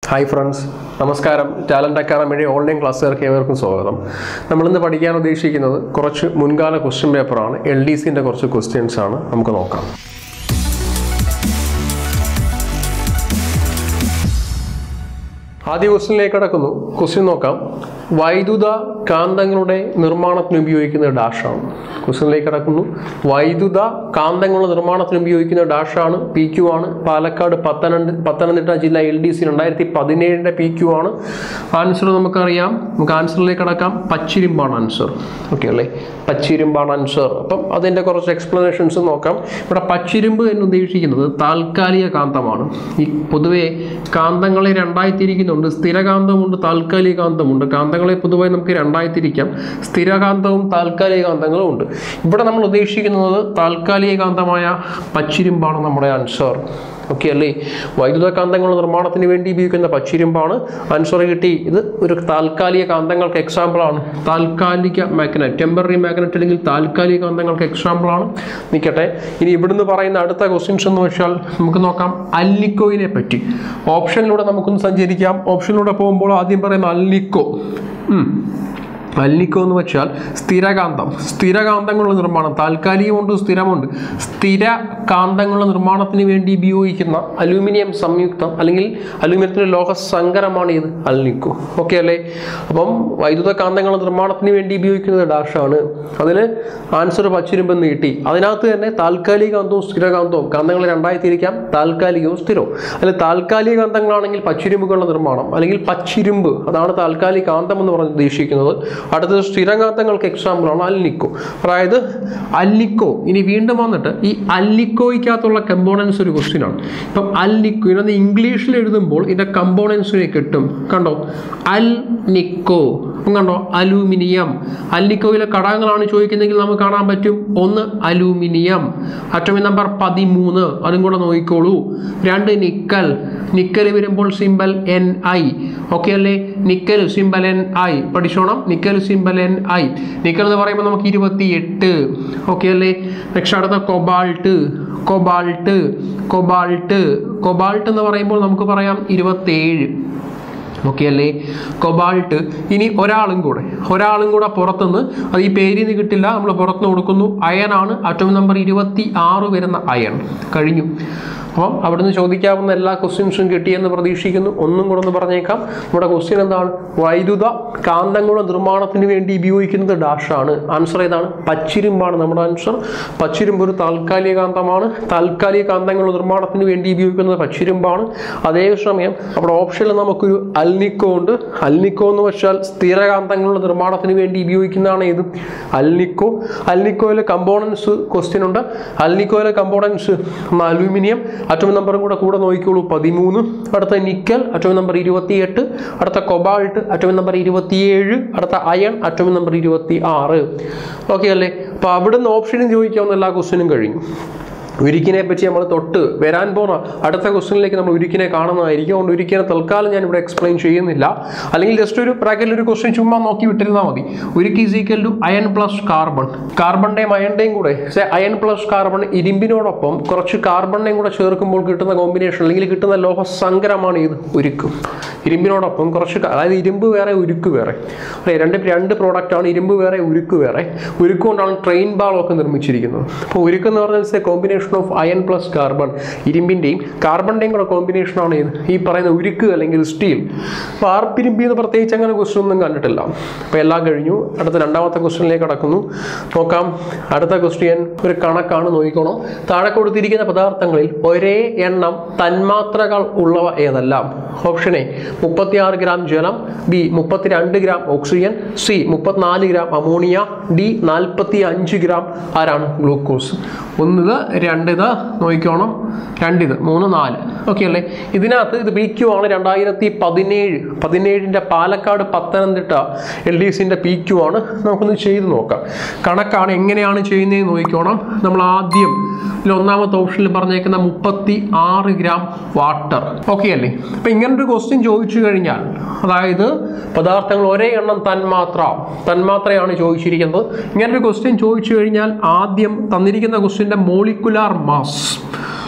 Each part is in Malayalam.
ഹായ് ഫ്രണ്ട്സ് നമസ്കാരം ടാലൻ്റ് അക്കാഡമിയുടെ ഓൺലൈൻ ക്ലാസ്സുകാർക്ക് ഏവർക്കും സ്വാഗതം നമ്മളിന്ന് പഠിക്കാൻ ഉദ്ദേശിക്കുന്നത് കുറച്ച് മുൻകാല ക്വസ്റ്റ്യൻ പേപ്പറാണ് എൽ ഡി സിൻ്റെ കുറച്ച് ക്വസ്റ്റ്യൻസ് ആണ് നമുക്ക് നോക്കാം ആദ്യ ക്വസ്റ്റ്യനിലേക്ക് കടക്കുന്നു ക്വസ്റ്റ്യൻ നോക്കാം വൈദ്യുത കാന്തങ്ങളുടെ നിർമ്മാണത്തിന് ഉപയോഗിക്കുന്ന ഡാഷാണ് ക്വസ്റ്റ്യനിലേക്ക് കടക്കുന്നു വൈദ്യുത കാന്തങ്ങളുടെ നിർമ്മാണത്തിന് ഉപയോഗിക്കുന്ന ഡാഷാണ് പി ക്യു ആണ് പാലക്കാട് പത്തനംതി പത്തനംതിട്ട ജില്ല എൽ ഡി സി രണ്ടായിരത്തി പതിനേഴിൻ്റെ പി ക്യു ആണ് ആൻസർ നമുക്കറിയാം നമുക്ക് ആൻസറിലേക്ക് കടക്കാം പച്ചിരിമ്പാണ് ആൻസർ ഓക്കെ അല്ലേ പച്ചിരിമ്പാണ് ആൻസർ അപ്പം അതിൻ്റെ കുറച്ച് എക്സ്പ്ലനേഷൻസ് നോക്കാം ഇവിടെ പച്ചിരുമ്പ് എന്ന് ഉദ്ദേശിക്കുന്നത് താൽക്കാലിക കാന്തമാണ് ഈ പൊതുവെ കാന്തങ്ങളെ രണ്ടായി തിരിക്കുന്നുണ്ട് സ്ഥിരകാന്തമുണ്ട് താൽക്കാലിക കാന്തമുണ്ട് കാന്തങ്ങളെ പൊതുവെ നമുക്ക് രണ്ടായി തിരിക്കാം സ്ഥിരകാന്തവും താൽക്കാലിക കാന്തങ്ങളും ഉണ്ട് ഇവിടെ നമ്മൾ ഉദ്ദേശിക്കുന്നത് താൽക്കാലിക കാന്തമായ പച്ചിരുമ്പാണ് നമ്മുടെ ആൻസർ ഓക്കെ അല്ലേ വൈദ്യുത കാന്തങ്ങളുടെ നിർമ്മാണത്തിന് വേണ്ടി ഉപയോഗിക്കുന്ന പച്ചിരുമ്പാണ് ആൻസർ കിട്ടി ഇത് ഒരു താൽക്കാലിക കാന്തങ്ങൾക്ക് എക്സാമ്പിളാണ് താൽക്കാലിക മാഗ്നറ്റ് ടെമ്പററി മാഗ്നറ്റ് അല്ലെങ്കിൽ താൽക്കാലിക കാന്തങ്ങൾക്ക് എക്സാമ്പിളാണ് നിൽക്കട്ടെ ഇനി ഇവിടുന്ന് പറയുന്ന അടുത്ത ക്വസ്റ്റ്യൻസ് എന്ന് വെച്ചാൽ നമുക്ക് നോക്കാം അല്ലിക്കോയിനെ പറ്റി ഓപ്ഷനിലൂടെ നമുക്കൊന്ന് സഞ്ചരിക്കാം ഓപ്ഷനിലൂടെ പോകുമ്പോൾ ആദ്യം പറയുന്ന അല്ലിക്കോ ഉം. അല്ലിക്കോ എന്ന് വെച്ചാൽ സ്ഥിരകാന്തം സ്ഥിരകാന്തങ്ങളുടെ നിർമ്മാണം താൽക്കാലികമുണ്ട് സ്ഥിരമുണ്ട് സ്ഥിര കാന്തങ്ങളുടെ നിർമ്മാണത്തിന് വേണ്ടി ഉപയോഗിക്കുന്ന അലൂമിനിയം സംയുക്തം അല്ലെങ്കിൽ അലൂമിനിയത്തിൻ്റെ ലോഹ സങ്കരമാണ് ഇത് അല്ലിക്കോ ഓക്കെ അല്ലേ അപ്പം വൈദ്യുത കാന്തങ്ങളുടെ നിർമ്മാണത്തിന് വേണ്ടി ഉപയോഗിക്കുന്നത് ഡാഷാണ് അതിന് ആൻസർ പച്ചിരുമ്പെന്ന് കിട്ടി അതിനകത്ത് തന്നെ താൽക്കാലിക കാന്തവും സ്ഥിരകാന്തവും കാന്തങ്ങൾ രണ്ടായി തിരിക്കാം താൽക്കാലികവും സ്ഥിരവും അതിൽ താൽക്കാലിക കാന്തങ്ങളാണെങ്കിൽ പച്ചിരുമ്പുകളുടെ നിർമ്മാണം അല്ലെങ്കിൽ പച്ചിരുമ്പ് അതാണ് താൽക്കാലിക കാന്തം എന്ന് പറഞ്ഞ് ഉദ്ദേശിക്കുന്നത് അടുത്തത് സ്ഥിരകാന്തങ്ങൾക്ക് എക്സാമ്പിളാണ് അല്ലിക്കോ അതായത് അല്ലിക്കോ ഇനി വീണ്ടും വന്നിട്ട് ഈ അല്ലിക്കോയ്ക്കകത്തുള്ള കമ്പോണൻസ് ഒരു ക്വസ്റ്റ്യൻ ആണ് ഇപ്പം അല്ലിക്കോ ഇതൊന്ന് ഇംഗ്ലീഷിൽ എഴുതുമ്പോൾ ഇതിൻ്റെ കമ്പോണൻസിനെ കിട്ടും കണ്ടോ അൽ നിക്കോ അപ്പം കണ്ടോ അലൂമിനിയം അല്ലിക്കോയിലെ ഘടകങ്ങളാണ് ചോദിക്കുന്നതെങ്കിൽ നമുക്ക് കാണാൻ പറ്റും ഒന്ന് അലൂമിനിയം അറ്റോമിക് നമ്പർ പതിമൂന്ന് അതും കൂടെ നോക്കിക്കോളൂ രണ്ട് നിക്കൽ നിക്കൽ വരുമ്പോൾ സിമ്പൽ എൻ ഐ ഓക്കെ അല്ലേ നിക്കൽ സിമ്പൽ എൻ ഐ പഠിച്ചോണം nickel symbol N I nickel എന്ന് പറയുമ്പോൾ നമുക്ക് ഇരുപത്തി എട്ട് ഓക്കെ അല്ലേ നെക്സ്റ്റ് അടുത്ത കൊബാൾട്ട് കൊബാൾട്ട് കൊബാൾട്ട് കൊബാൾട്ട് എന്ന് പറയുമ്പോൾ നമുക്ക് പറയാം ഇരുപത്തേഴ് ഓക്കെ അല്ലേ കൊബാൾട്ട് ഇനി ഒരാളും കൂടെ ഒരാളും കൂടെ പുറത്തുനിന്ന് അത് ഈ പേരിൽ നിന്ന് കിട്ടില്ല നമ്മൾ പുറത്തുനിന്ന് കൊടുക്കുന്നു അയണാണ് അറ്റോം നമ്പർ ഇരുപത്തി ആറ് വരുന്ന അയൺ കഴിഞ്ഞു അപ്പം അവിടുന്ന് ചോദിക്കാവുന്ന എല്ലാ ക്വസ്റ്റ്യൻസും കിട്ടിയെന്ന് പ്രതീക്ഷിക്കുന്നു ഒന്നും കൂടെ ഒന്ന് പറഞ്ഞേക്കാം നമ്മുടെ ക്വസ്റ്റ്യൻ എന്താണ് വൈദ്യുത കാന്തങ്ങളുടെ നിർമ്മാണത്തിന് വേണ്ടി ഉപയോഗിക്കുന്നത് ഡാഷാണ് ആൻസർ ഏതാണ് പച്ചിരുമ്പാണ് നമ്മുടെ ആൻസർ പച്ചിരുമ്പ് ഒരു താൽക്കാലിക കാന്തമാണ് താൽക്കാലിക കാന്തങ്ങളുടെ നിർമ്മാണത്തിന് വേണ്ടി ഉപയോഗിക്കുന്നത് പച്ചിരുമ്പാണ് അതേസമയം നമ്മുടെ ഓപ്ഷനിൽ നമുക്കൊരു അൽനിക്കോ ഉണ്ട് അൽനിക്കോ എന്ന് വെച്ചാൽ സ്ഥിരകാന്തങ്ങളുടെ നിർമ്മാണത്തിന് വേണ്ടി ഉപയോഗിക്കുന്നതാണ് ഇത് അൽനിക്കോ അൽനിക്കോയിലെ കമ്പോണൻസ് ക്വസ്റ്റ്യൻ ഉണ്ട് അൽനിക്കോയിലെ കമ്പോണൻസ് അലൂമിനിയം അറ്റോമിക് നമ്പറും കൂടെ കൂടെ നോക്കിക്കോളൂ പതിമൂന്ന് അടുത്ത നിക്കൽ അറ്റോമിക് നമ്പർ ഇരുപത്തിയെട്ട് അടുത്ത കൊബാൾട്ട് അറ്റോമിക് നമ്പർ ഇരുപത്തിയേഴ് അടുത്ത അയൺ അറ്റോമിക് നമ്പർ ഇരുപത്തി ആറ് ഓക്കെ അല്ലേ അപ്പോൾ അവിടുന്ന് ഓപ്ഷനും ചോദിക്കാവുന്ന എല്ലാ ക്വസ്റ്റ്യനും കഴിഞ്ഞു ഉരുക്കിനെ പറ്റി നമ്മൾ തൊട്ട് വരാൻ പോകുന്ന അടുത്ത ക്വസ്റ്റ്യനിലേക്ക് നമ്മൾ ഉരുക്കിനെ കാണുന്നതായിരിക്കും അതുകൊണ്ട് ഉരുക്കിനെ തൽക്കാലം ഞാൻ ഇവിടെ എക്സ്പ്ലെയിൻ ചെയ്യുന്നില്ല അല്ലെങ്കിൽ ജസ്റ്റ് ഒരു ബ്രാക്കറ്റിൽ ഒരു ക്വസ്റ്റ്യൻ ചുമ്മാ നോക്കി വിട്ടിരുന്നാൽ മതി ഉരുക്ക് is equal to iron plus carbon കാർബണിൻ്റെയും അയണിൻ്റെയും കൂടെ സെ അയൺ പ്ലസ് കാർബൺ ഇരുമ്പിനോടൊപ്പം കുറച്ച് കാർബണിനെയും കൂടെ ചേർക്കുമ്പോൾ കിട്ടുന്ന കോമ്പിനേഷൻ അല്ലെങ്കിൽ കിട്ടുന്ന ലോഹ സങ്കരമാണ് ഇത് ഉരുക്ക് ഇരുമ്പിനോടൊപ്പം കുറച്ച് ക- അതായത് ഇരുമ്പ് വേറെ ഉരുക്ക് വേറെ അല്ലെ രണ്ട് രണ്ട് പ്രോഡക്റ്റാണ് ഇരുമ്പ് വേറെ ഉരുക്ക് വേറെ ഉരുക്ക് കൊണ്ടാണ് ട്രെയിൻ ബാളൊക്കെ നിർമ്മിച്ചിരിക്കുന്നത് അപ്പോൾ ഉരുക്ക് എന്ന് പറഞ്ഞാൽ combination of iron plus carbon ഇരുമ്പിൻ്റെയും കാർബണിൻ്റെയും കൂടെ കോമ്പിനേഷനാണ് ഇത് ഈ പറയുന്ന ഉരുക്ക് അല്ലെങ്കിൽ സ്റ്റീൽ അപ്പോൾ ആർപ്പിരുമ്പി എന്ന് പ്രത്യേകിച്ച് അങ്ങനെ ക്വസ്റ്റ്യൻ ഒന്നും കണ്ടിട്ടില്ല അപ്പോൾ എല്ലാം കഴിഞ്ഞു അടുത്ത രണ്ടാമത്തെ ക്വസ്റ്റ്യനിലേക്ക് കടക്കുന്നു നോക്കാം അടുത്ത ക്വസ്റ്റ്യൻ ഒരു കണക്കാണ് നോക്കിക്കോണം താഴെ കൊടുത്തിരിക്കുന്ന പദാർത്ഥങ്ങളിൽ ഒരേ എണ്ണം തന്മാത്രകൾ ഉള്ളവ ഏതെല്ലാം ഓപ്ഷൻ എ മുപ്പത്തിയാറ് ഗ്രാം ജലം ബി മുപ്പത്തിരണ്ട് ഗ്രാം ഓക്സിജൻ സി മുപ്പത്തിനാല് ഗ്രാം അമോണിയ ഡി നാൽപ്പത്തി അഞ്ച് ഗ്രാം ആരാണ് ഗ്ലൂക്കോസ് ഒന്നിത് രണ്ടിത് നോക്കിക്കോണം രണ്ടിത് മൂന്ന് നാല് ഓക്കെ അല്ലേ ഇതിനകത്ത് ഇത് പി ക്യു ആണ് രണ്ടായിരത്തി പതിനേഴ് പതിനേഴിൻ്റെ പാലക്കാട് പത്തനംതിട്ട എൽ ഡി സിൻ്റെ പി ക്യു ആണ് നമുക്കൊന്ന് ചെയ്ത് നോക്കാം കണക്കാണ് എങ്ങനെയാണ് ചെയ്യുന്നതെന്ന് നോക്കിക്കോണം നമ്മൾ ആദ്യം ഇതിൽ ഒന്നാമത്തെ ഓപ്ഷനിൽ പറഞ്ഞേക്കുന്ന മുപ്പത്തി ആറ് ഗ്രാം വാട്ടർ ഓക്കെ അല്ലേ അപ്പം ഇങ്ങനൊരു ക്വസ്റ്റ്യൻ ചോദിച്ചു കഴിഞ്ഞാൽ അതായത് പദാർത്ഥങ്ങൾ ഒരേ എണ്ണം തന്മാത്ര തന്മാത്രയാണ് ചോദിച്ചിരിക്കുന്നത് ഇങ്ങനൊരു ക്വസ്റ്റ്യൻ ചോദിച്ചു കഴിഞ്ഞാൽ ആദ്യം തന്നിരിക്കുന്ന ക്വസ്റ്റ്യൻ്റെ മോളിക്കുലാർ മാസ്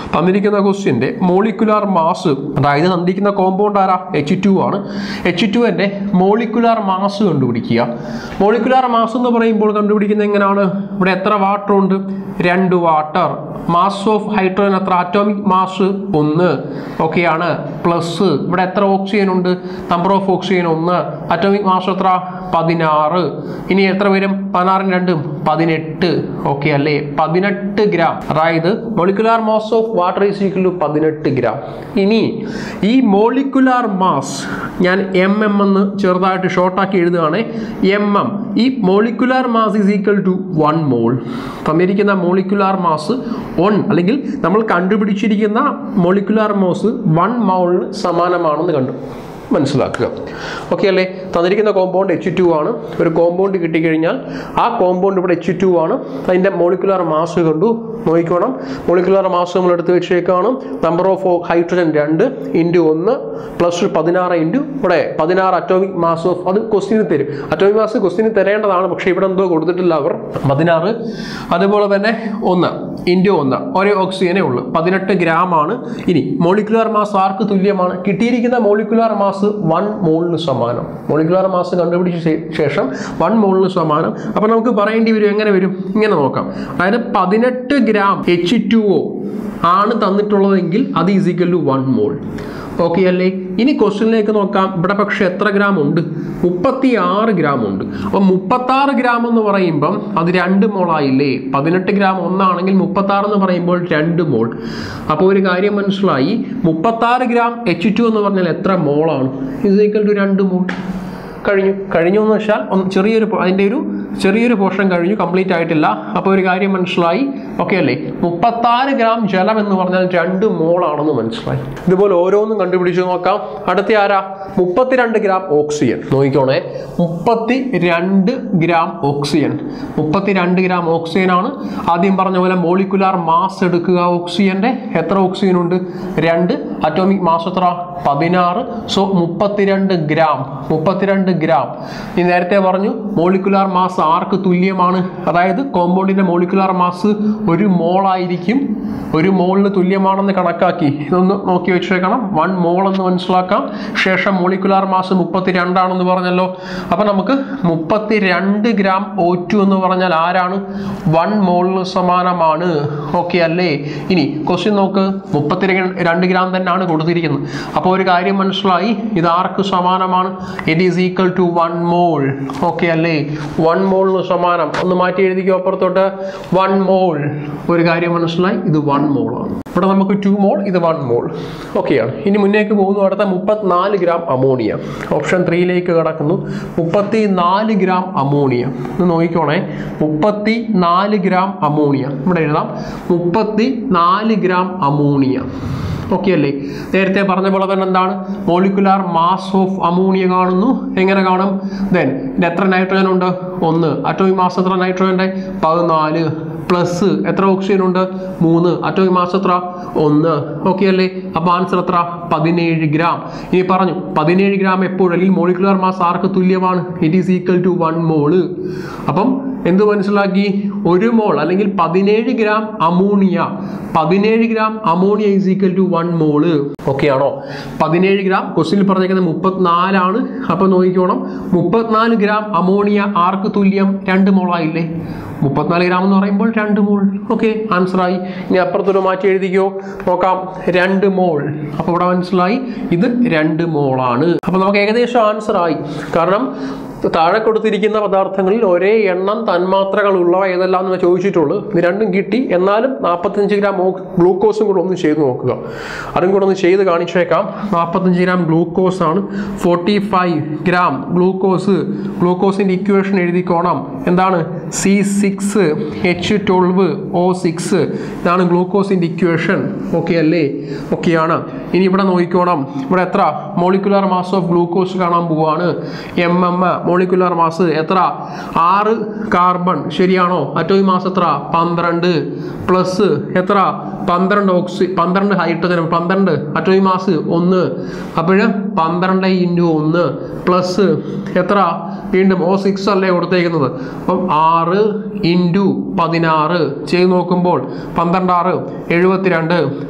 തന്നിരിക്കുന്ന ക്വസ്റ്റ്യൻ്റെ മോളിക്കുലാർ മാസ് അതായത് തന്നിരിക്കുന്ന കോമ്പൗണ്ട് ആരാ എച്ച് ടു ആണ് എച്ച് ടുവിൻ്റെ മോളിക്കുലാർ മാസ് കണ്ടുപിടിക്കുക മോളിക്കുലാർ മാസ് എന്ന് പറയുമ്പോൾ കണ്ടുപിടിക്കുന്നത് എങ്ങനെയാണ് ഇവിടെ എത്ര വാട്ടർ ഉണ്ട് രണ്ട് വാട്ടർ മാസ് ഓഫ് ഹൈഡ്രോജൻ എത്ര അറ്റോമിക് മാസ് ഒന്ന് ഓക്കെയാണ് പ്ലസ് ഇവിടെ എത്ര ഓക്സിജൻ ഉണ്ട് നമ്പർ ഓഫ് ഓക്സിജൻ ഒന്ന് അറ്റോമിക് മാസ് എത്ര പതിനാറ് ഇനി എത്ര വരും പതിനാറിന് രണ്ടും പതിനെട്ട് ഓക്കെ അല്ലേ പതിനെട്ട് ഗ്രാം അതായത് molecular mass of water is equal to പതിനെട്ട് ഗ്രാം ഇനി ഈ മോളിക്കുലാർ മാസ് ഞാൻ എം എം എന്ന് ചെറുതായിട്ട് ഷോർട്ടാക്കി എഴുതുകയാണ് എം എം ഈ molecular mass is equal to one mole തന്നിരിക്കുന്ന മോളിക്കുലാർ മാസ് വൺ അല്ലെങ്കിൽ നമ്മൾ കണ്ടുപിടിച്ചിരിക്കുന്ന മോളിക്കുലാർ മാസ് വൺ മോളിന് സമാനമാണെന്ന് കണ്ടു മനസ്സിലാക്കുക ഓക്കെ അല്ലേ തന്നിരിക്കുന്ന കോമ്പൗണ്ട് എച്ച് ടു ആണ് ഒരു കോമ്പൗണ്ട് കിട്ടിക്കഴിഞ്ഞാൽ ആ കോമ്പൗണ്ട് ഇവിടെ എച്ച് ടു ആണ് അതിൻ്റെ മോളിക്കുലാർ മാസ് കണ്ടു നോക്കിക്കോണം മോളിക്കുലാർ മാസ് നമ്മൾ എടുത്ത് വെച്ചേക്കാണ് നമ്പർ ഓഫ് ഹൈഡ്രജൻ രണ്ട് ഇൻറ്റു ഒന്ന് പ്ലസ് പതിനാറ് ഇൻറ്റു ഇവിടെ പതിനാറ് അറ്റോമിക് മാസ് ഓഫ് അത് ക്വസ്റ്റിന് തരും അറ്റോമിക് മാസ് ക്വസ്റ്റിന് തരേണ്ടതാണ് പക്ഷേ ഇവിടെ എന്തോ കൊടുത്തിട്ടില്ല അവർ പതിനാറ് അതുപോലെ തന്നെ ഒന്ന് ഇൻറ്റു ഒന്ന് ഒരേ ഓക്സിജനേ ഉള്ളൂ പതിനെട്ട് ഗ്രാം ആണ് ഇനി മോളിക്കുലാർ മാസ് ആർക്ക് തുല്യമാണ് കിട്ടിയിരിക്കുന്ന മോളിക്കുലാർ മാസ് വൺ മോളിന് സമാനം മോളിക്കുലാർ മാസ് കണ്ടുപിടിച്ച ശേ- ശേഷം വൺ മോളിന് സമാനം അപ്പോൾ നമുക്ക് പറയേണ്ടി വരും എങ്ങനെ വരും ഇങ്ങനെ നോക്കാം അതായത് പതിനെട്ട് ഗ്രാം എച്ച് ടു ഒ ആണ് തന്നിട്ടുള്ളതെങ്കിൽ അത് is equal to one mole okay അല്ലേ ഇനി ക്വസ്റ്റ്യനിലേക്ക് നോക്കാം ഇവിടെ പക്ഷെ എത്ര ഗ്രാം ഉണ്ട് മുപ്പത്തി ആറ് ഗ്രാം ഉണ്ട് അപ്പം മുപ്പത്തി ആറ് ഗ്രാം എന്ന് പറയുമ്പം അത് രണ്ട് മോളായില്ലേ പതിനെട്ട് ഗ്രാം ഒന്നാണെങ്കിൽ മുപ്പത്തി ആറ് എന്ന് പറയുമ്പോൾ രണ്ട് മോൾ അപ്പോൾ ഒരു കാര്യം മനസ്സിലായി മുപ്പത്തി ആറ് ഗ്രാം എച്ച് ടു എന്ന് പറഞ്ഞാൽ എത്ര മോളാണ് ഇസ് ഈക്വൽ ടു രണ്ട് മോൾ കഴിഞ്ഞു കഴിഞ്ഞു എന്ന് വെച്ചാൽ ഒന്ന് ചെറിയൊരു പോ- അതിൻ്റെ ഒരു ചെറിയൊരു പോർഷൻ കഴിഞ്ഞു കംപ്ലീറ്റ് ആയിട്ടില്ല അപ്പോൾ ഒരു കാര്യം മനസ്സിലായി ഓക്കെ അല്ലേ മുപ്പത്താറ് ഗ്രാം ജലം എന്ന് പറഞ്ഞാൽ രണ്ട് മോളാണെന്ന് മനസ്സിലായി ഇതുപോലെ ഓരോന്നും കണ്ടുപിടിച്ച് നോക്കാം അടുത്ത ആരാ മുപ്പത്തിരണ്ട് ഗ്രാം ഓക്സിജൻ നോക്കിക്കോണേ മുപ്പത്തി രണ്ട് ഗ്രാം ഓക്സിജൻ മുപ്പത്തിരണ്ട് ഗ്രാം ഓക്സിജൻ ആണ് ആദ്യം പറഞ്ഞ പോലെ മോളിക്കുലാർ മാസ് എടുക്കുക ഓക്സിജന്റെ എത്ര ഓക്സിജൻ ഉണ്ട് രണ്ട് അറ്റോമിക് മാസ് എത്ര പതിനാറ് സോ മുപ്പത്തിരണ്ട് ഗ്രാം മുപ്പത്തിരണ്ട് ഗ്രാം ഈ നേരത്തെ പറഞ്ഞു മോളിക്കുലാർ മാസ് ആർക്ക് തുല്യമാണ് അതായത് കോമ്പൗണ്ടിന്റെ മോളിക്കുലാർ മാസ് ഒരു മോളായിരിക്കും ഒരു മോളിന് തുല്യമാണെന്ന് കണക്കാക്കി ഇതൊന്ന് നോക്കി വെച്ചേക്കണം വൺ മോൾ എന്ന് മനസ്സിലാക്കാം ശേഷം മോളിക്കുലാർ മാസ് മുപ്പത്തിരണ്ടാണെന്ന് പറഞ്ഞല്ലോ അപ്പം നമുക്ക് മുപ്പത്തിരണ്ട് ഗ്രാം ഒ ടു എന്ന് പറഞ്ഞാൽ ആരാണ് വൺ മോളിന് സമാനമാണ് ഓക്കെ അല്ലേ ഇനി ക്വസ്റ്റ്യൻ നോക്ക് മുപ്പത്തി രണ്ട് ഗ്രാം തന്നെയാണ് കൊടുത്തിരിക്കുന്നത് അപ്പോൾ ഒരു കാര്യം മനസ്സിലായി ഇത് ആർക്ക് സമാനമാണ് it is equal to one mole okay അല്ലേ വൺ മോളിന് സമാനം ഒന്ന് മാറ്റി എഴുതിക്കോ അപ്പുറത്തോട്ട് വൺ മോൾ ഒരു കാര്യം മനസ്സിലായി ഇത് വൺ മോളാണ് ഇവിടെ നമുക്ക് ടു മോൾ ഇത് വൺ മോൾ ഓക്കെയാണ് ഇനി മുന്നേക്ക് പോകുന്നു അടുത്ത മുപ്പത്തിനാല് ഗ്രാം അമോണിയ ഓപ്ഷൻ ത്രീയിലേക്ക് കടക്കുന്നു മുപ്പത്തി നാല് ഗ്രാം അമോണിയ ഇത് നോക്കിക്കോണേ മുപ്പത്തി നാല് ഗ്രാം അമോണിയ ഇവിടെ എഴുതാം മുപ്പത്തി നാല് ഗ്രാം അമോണിയ ഓക്കെ അല്ലേ നേരത്തെ പറഞ്ഞ പോലെ തന്നെ എന്താണ് മോളിക്കുലാർ മാസ് ഓഫ് അമോണിയ കാണുന്നു എങ്ങനെ കാണും ദെൻ ഇത് എത്ര നൈട്രജൻ ഉണ്ട് ഒന്ന് അറ്റോമിക് മാസ് എത്ര നൈട്രജൻ്റെ പതിനാല് പ്ലസ് എത്ര ഓക്സിജൻ ഉണ്ട് മൂന്ന് അറ്റോമിക് മാസ് എത്ര ഒന്ന് ഓക്കെ അല്ലേ അപ്പോൾ ആൻസർ എത്ര പതിനേഴ് ഗ്രാം ഇനി പറഞ്ഞു പതിനേഴ് ഗ്രാം എപ്പോഴും അല്ലെങ്കിൽ മോളിക്കുലാർ മാസ് ആർക്ക് തുല്യമാണ് it is equal to one mole അപ്പം എന്ത് മനസ്സിലാക്കി ഒരു മോൾ അല്ലെങ്കിൽ പതിനേഴ് ഗ്രാം അമോണിയ പതിനേഴ് gram ammonia is equal to one mole okay ആണോ പതിനേഴ് ഗ്രാം ക്വസ്റ്റിനിൽ പറഞ്ഞേക്കുന്നത് മുപ്പത്തിനാലാണ് അപ്പൊ നോക്കിക്കോണം മുപ്പത്തിനാല് ഗ്രാം അമോണിയ ആർക്ക് തുല്യം രണ്ട് മോളായില്ലേ മുപ്പത്തിനാല് ഗ്രാം എന്ന് പറയുമ്പോൾ രണ്ട് മോൾ ഓക്കെ ആൻസർ ആയി ഇനി അപ്പുറത്തൊരു മാറ്റി എഴുതിക്കോ നോക്കാം രണ്ട് മോൾ അപ്പോൾ ഇവിടെ മനസ്സിലായി ഇത് രണ്ട് മോളാണ് അപ്പോൾ നമുക്ക് ഏകദേശം ആൻസർ ആയി കാരണം താഴെ കൊടുത്തിരിക്കുന്ന പദാർത്ഥങ്ങളിൽ ഒരേ എണ്ണം തന്മാത്രകൾ ഉള്ളവ ഏതെല്ലാം എന്ന് ചോദിച്ചിട്ടുള്ളൂ ഇത് രണ്ടും കിട്ടി എന്നാലും നാൽപ്പത്തഞ്ച് ഗ്രാം ഓ- ഗ്ലൂക്കോസും കൂടെ ഒന്ന് ചെയ്ത് നോക്കുക അതും കൂടെ ഒന്ന് ചെയ്ത് കാണിച്ചേക്കാം നാൽപ്പത്തഞ്ച് ഗ്രാം ഗ്ലൂക്കോസ് ആണ് ഫോർട്ടി ഫൈവ് ഗ്രാം ഗ്ലൂക്കോസ് ഗ്ലൂക്കോസിൻ്റെ ഇക്വേഷൻ എഴുതിക്കോണം എന്താണ് C six H twelve O six ഇതാണ് ഗ്ലൂക്കോസിൻ്റെ ഇക്വേഷൻ ഓക്കെ അല്ലേ ഓക്കെയാണ് ഇനി ഇവിടെ നോക്കിക്കോണം ഇവിടെ എത്ര മോളിക്കുലാർ മാസ് ഓഫ് ഗ്ലൂക്കോസ് കാണാൻ പോവാണ് എം എം മോളിക്കുലാർ മാസ് എത്ര ആറ് കാർബൺ ശരിയാണോ അറ്റോമിക് മാസ് എത്ര പന്ത്രണ്ട് പ്ലസ് എത്ര പന്ത്രണ്ട് ഓക്സി പന്ത്രണ്ട് ഹൈഡ്രജൻ പന്ത്രണ്ട് അറ്റോമിക് മാസ് ഒന്ന് അപ്പോൾ പന്ത്രണ്ട് ഇൻറ്റു ഒന്ന് പ്ലസ് എത്ര വീണ്ടും ഓ സിക്സ് അല്ലേ കൊടുത്തേക്കുന്നത് അപ്പം ആറ് ഇൻറ്റു പതിനാറ് ചെയ്ത് നോക്കുമ്പോൾ പന്ത്രണ്ട് ആറ് എഴുപത്തിരണ്ട്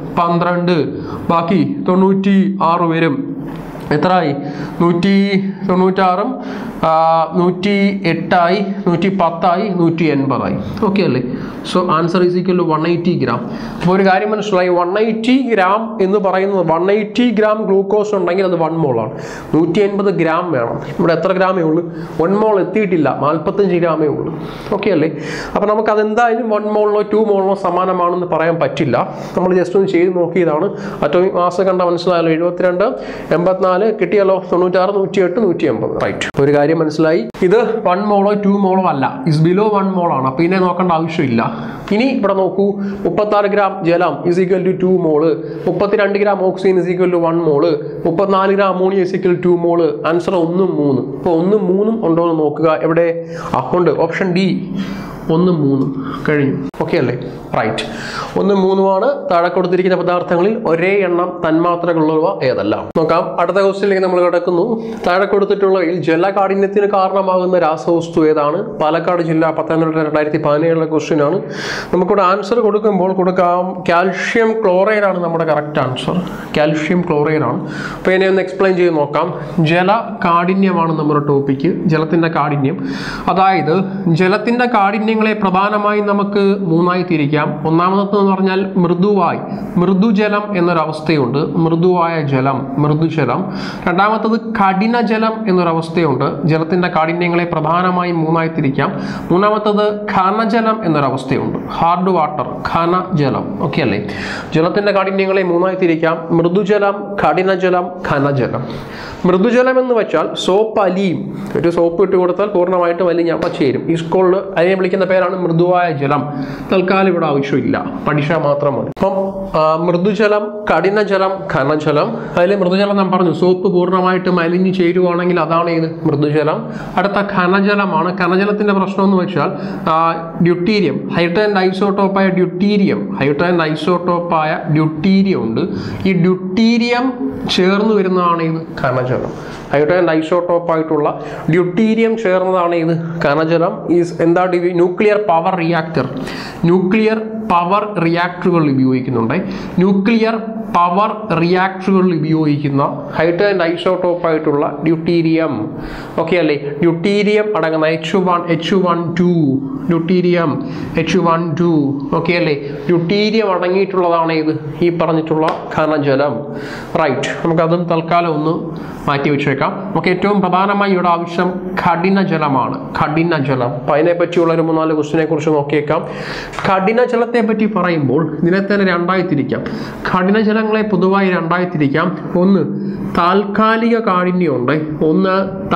പന്ത്രണ്ട് ബാക്കി തൊണ്ണൂറ്റി ആറ് വരും എത്രയായി നൂറ്റി തൊണ്ണൂറ്റാറും ആ, നൂറ്റി എട്ടായി നൂറ്റി പത്തായി നൂറ്റി എൺപതായി ഓക്കെ അല്ലേ so answer is equal to one eighty gram അപ്പോൾ ഒരു കാര്യം മനസ്സിലായി വൺ എയ്റ്റി ഗ്രാം എന്ന് പറയുന്നത് വൺ എയ്റ്റി ഗ്രാം ഗ്ലൂക്കോസ് ഉണ്ടെങ്കിൽ അത് വൺ മോളാണ് നൂറ്റി എൺപത് ഗ്രാം വേണം ഇവിടെ എത്ര ഗ്രാമേ ഉള്ളൂ വൺ മോൾ എത്തിയിട്ടില്ല നാൽപ്പത്തഞ്ച് ഗ്രാമേ ഉള്ളൂ ഓക്കെ അല്ലേ അപ്പോൾ നമുക്ക് അതെന്തായാലും വൺ മോളിനോ ടു മോളിനോ സമാനമാണെന്ന് പറയാൻ പറ്റില്ല നമ്മൾ ജസ്റ്റ് ഒന്ന് ചെയ്ത് നോക്കിയതാണ് അറ്റോമിക് മാസ് കണ്ട മനസ്സിലായല്ലോ എഴുപത്തിരണ്ട് എൺപത്തിനാല് കിട്ടിയല്ലോ തൊണ്ണൂറ്റാറ് നൂറ്റി എട്ട് നൂറ്റി എൺപത് റൈറ്റ് ഒരു കാര്യം മനസ്സിലായി ഇത് വൺ മോളോ ടു മോളോ അല്ല ഇസ് ബിലോ വൺ മോളാണ് അപ്പോൾ ഇതിനെ നോക്കേണ്ട ആവശ്യമില്ല ഇനി ഇവിടെ നോക്കൂ മുപ്പത്താറ് ഗ്രാം ജലം is equal to two mole മുപ്പത്തിരണ്ട് gram oxygen is equal to one mole മുപ്പത്തിനാല് gram ammonia is equal to mole answer ഒന്നും മൂന്നും ഇപ്പോൾ ഒന്നും മൂന്നും ഉണ്ടോ എന്ന് നോക്കുക എവിടെ ആ ഉണ്ട് ഓപ്ഷൻ ഡി ഒന്നും മൂന്നും കഴിഞ്ഞു ഓക്കെ അല്ലേ റൈറ്റ് ഒന്നും മൂന്നുമാണ് താഴെ കൊടുത്തിരിക്കുന്ന പദാർത്ഥങ്ങളിൽ ഒരേ എണ്ണം തന്മാത്രകളുള്ളവ ഏതെല്ലാം നോക്കാം അടുത്ത ക്വസ്റ്റ്യനിലേക്ക് നമ്മൾ കിടക്കുന്നു താഴെ കൊടുത്തിട്ടുള്ളവയിൽ ജലകാഠിന്യത്തിന് കാരണമാകുന്ന രാസവസ്തു ഏതാണ് പാലക്കാട് ജില്ല പത്തനംതിട്ട രണ്ടായിരത്തി പതിനേഴിലെ ക്വസ്റ്റ്യൻ ആണ് നമുക്കിവിടെ ആൻസർ കൊടുക്കുമ്പോൾ കൊടുക്കാം കാൽഷ്യം ക്ലോറൈഡ് ആണ് നമ്മുടെ കറക്റ്റ് ആൻസർ കാൽഷ്യം ക്ലോറൈഡ് ആണ് അപ്പോൾ ഇതിനെ ഒന്ന് എക്സ്പ്ലെയിൻ ചെയ്ത് നോക്കാം ജല കാഠിന്യമാണ് നമ്മുടെ ടോപ്പിക്ക് ജലത്തിൻ്റെ കാഠിന്യം അതായത് ജലത്തിൻ്റെ കാഠിന്യങ്ങളെ പ്രധാനമായും നമുക്ക് മൂന്നായി തിരിക്കാം ഒന്നാമതെന്ന് പറഞ്ഞാൽ മൃദുവായി മൃദുജലം എന്നൊരവസ്ഥയുണ്ട് മൃദുവായ ജലം മൃദുജലം രണ്ടാമത്തത് കഠിനജലം എന്നൊരവസ്ഥയുണ്ട് ജലത്തിൻ്റെ കാഠിന്യങ്ങളെ പ്രധാനമായും മൂന്നായി തിരിക്കാം മൂന്നാമത്തത് ഘനജലം എന്നൊരവസ്ഥയുണ്ട് ഹാർഡ് വാട്ടർ ഘനജലം ഓക്കെ അല്ലേ ജലത്തിൻ്റെ കാഠിന്യങ്ങളെ മൂന്നായി തിരിക്കാം മൃദുജലം കഠിനജലം ഘനജലം മൃദുജലം എന്ന് വെച്ചാൽ സോപ്പ് അലിയും ഒരു സോപ്പ് ഇട്ട് കൊടുത്താൽ പൂർണ്ണമായിട്ടും അലിഞ്ഞ് അവിടെ ചേരും ഈ സ്കൂളിൽ അതിനെ വിളിക്കുന്ന പേരാണ് മൃദുവായ ജലം തൽക്കാലം ഇവിടെ ആവശ്യമില്ല പഠിച്ചാൽ മാത്രം മതി അപ്പം ആ, മൃദുജലം കഠിനജലം ഘനജലം അതിൽ മൃദുജലം ഞാൻ പറഞ്ഞു സോപ്പ് പൂർണ്ണമായിട്ടും അലിഞ്ഞ് ചേരുവാണെങ്കിൽ അതാണ് ഇത് മൃദുജലം അടുത്ത ഘനജലമാണ് ഘനജലത്തിന്റെ പ്രശ്നം എന്ന് വെച്ചാൽ ആ, ഡ്യൂട്ടീരിയം ഹൈഡ്രജൻ ഐസോട്ടോപ്പായ ഡ്യൂട്ടീരിയം ഹൈഡ്രജൻ ഐസോട്ടോപ്പായ ഡ്യൂട്ടീരിയം ഉണ്ട് ഈ ഡ്യൂട്ടീരിയം ചേർന്ന് വരുന്നതാണ് ഇത് ഘനജലം ഹൈഡ്രജൻ ഐസോട്ടോപ്പായിട്ടുള്ള ഡ്യൂട്ടീരിയം ചേർന്നതാണ് ഇത് ഘനജലം ഈസ് എന്താ ഡിവി nuclear power reactor nuclear power റിയാക്ടറുകൾ ഉപയോഗിക്കുന്നുണ്ട് ന്യൂക്ലിയർ പവർ റിയാക്ടറുകളിൽ ഉപയോഗിക്കുന്ന ഹൈഡ്രജൻ ഐസോട്ടോപ്പായിട്ടുള്ള ഡ്യൂട്ടീരിയം ഓക്കെ അല്ലേ ഡ്യൂട്ടീരിയം അടങ്ങുന്ന H one H one two deuterium H one two okay അല്ലേ ഡ്യൂട്ടീരിയം അടങ്ങിയിട്ടുള്ളതാണ് ഇത് ഈ പറഞ്ഞിട്ടുള്ള ഘനജലം റൈറ്റ് നമുക്കതും തൽക്കാലം ഒന്ന് മാറ്റി വെച്ചേക്കാം നമുക്ക് ഏറ്റവും പ്രധാനമായി ഇവിടെ ആവശ്യം കഠിനജലമാണ് കഠിനജലം അപ്പം അതിനെ പറ്റിയുള്ള ഒരു മൂന്നാല് ക്വസ്റ്റിനെ കുറിച്ച് നോക്കിയേക്കാം കഠിനജലത്തെ പറ്റി പറയുമ്പോൾ ഇതിനെ തന്നെ രണ്ടായി തിരിക്കാം കഠിനജലങ്ങളെ പൊതുവായി രണ്ടായി തിരിക്കാം ഒന്ന് താൽക്കാലിക കാഠിന്യമുണ്ട് ഒന്ന്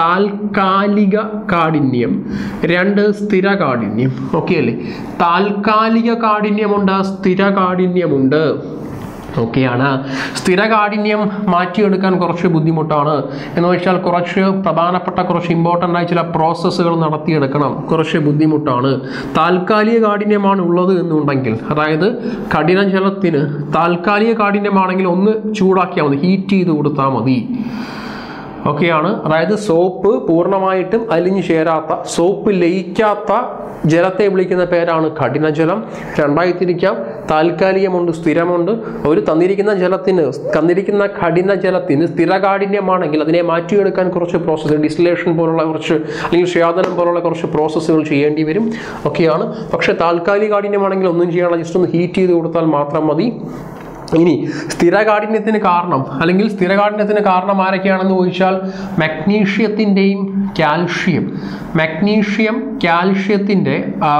താൽക്കാലിക കാഠിന്യം രണ്ട് സ്ഥിര കാഠിന്യം ഓക്കെ അല്ലേ താൽക്കാലിക കാഠിന്യമുണ്ട് സ്ഥിര കാഠിന്യമുണ്ട് ഓക്കെയാണ് സ്ഥിരകാഠിന്യം മാറ്റിയെടുക്കാൻ കുറച്ച് ബുദ്ധിമുട്ടാണ് എന്ന് വെച്ചാൽ കുറച്ച് പ്രധാനപ്പെട്ട കുറച്ച് ഇമ്പോർട്ടൻ്റ് ആയ ചില പ്രോസസ്സുകൾ നടത്തിയെടുക്കണം കുറച്ച് ബുദ്ധിമുട്ടാണ് താൽക്കാലിക കാഠിന്യമാണ് ഉള്ളത് എന്നുണ്ടെങ്കിൽ അതായത് കഠിനജലത്തിന് താൽക്കാലിക കാഠിന്യമാണെങ്കിൽ ഒന്ന് ചൂടാക്കിയാൽ മതി ഹീറ്റ് ചെയ്ത് കൊടുത്താൽ മതി ഒക്കെയാണ് അതായത് സോപ്പ് പൂർണ്ണമായിട്ടും അലിഞ്ഞു ചേരാത്ത സോപ്പ് ലയിക്കാത്ത ജലത്തെ വിളിക്കുന്ന പേരാണ് കഠിനജലം രണ്ടായി തിരിക്കാം താൽക്കാലികമുണ്ട് സ്ഥിരമുണ്ട് ഒരു തന്നിരിക്കുന്ന ജലത്തിന് തന്നിരിക്കുന്ന കഠിനജലത്തിന് സ്ഥിരകാഠിന്യമാണെങ്കിൽ അതിനെ മാറ്റിയെടുക്കാൻ കുറച്ച് പ്രോസസ്സ് ഡിസ്റ്റിലേഷൻ പോലുള്ള കുറച്ച് അല്ലെങ്കിൽ ക്ഷയാതനം പോലുള്ള കുറച്ച് പ്രോസസ്സുകൾ ചെയ്യേണ്ടി വരും ഒക്കെയാണ് പക്ഷേ താൽക്കാലിക കാഠിന്യമാണെങ്കിൽ ഒന്നും ചെയ്യണം ജസ്റ്റ് ഒന്ന് ഹീറ്റ് ചെയ്ത് കൊടുത്താൽ മാത്രം മതി ഇനി സ്ഥിരകാഠിന്യത്തിന് കാരണം അല്ലെങ്കിൽ സ്ഥിരകാഠിന്യത്തിന് കാരണം ആരൊക്കെയാണെന്ന് ചോദിച്ചാൽ മഗ്നീഷ്യത്തിൻ്റെയും കാൽഷ്യം മഗ്നീഷ്യം കാൽഷ്യത്തിൻ്റെ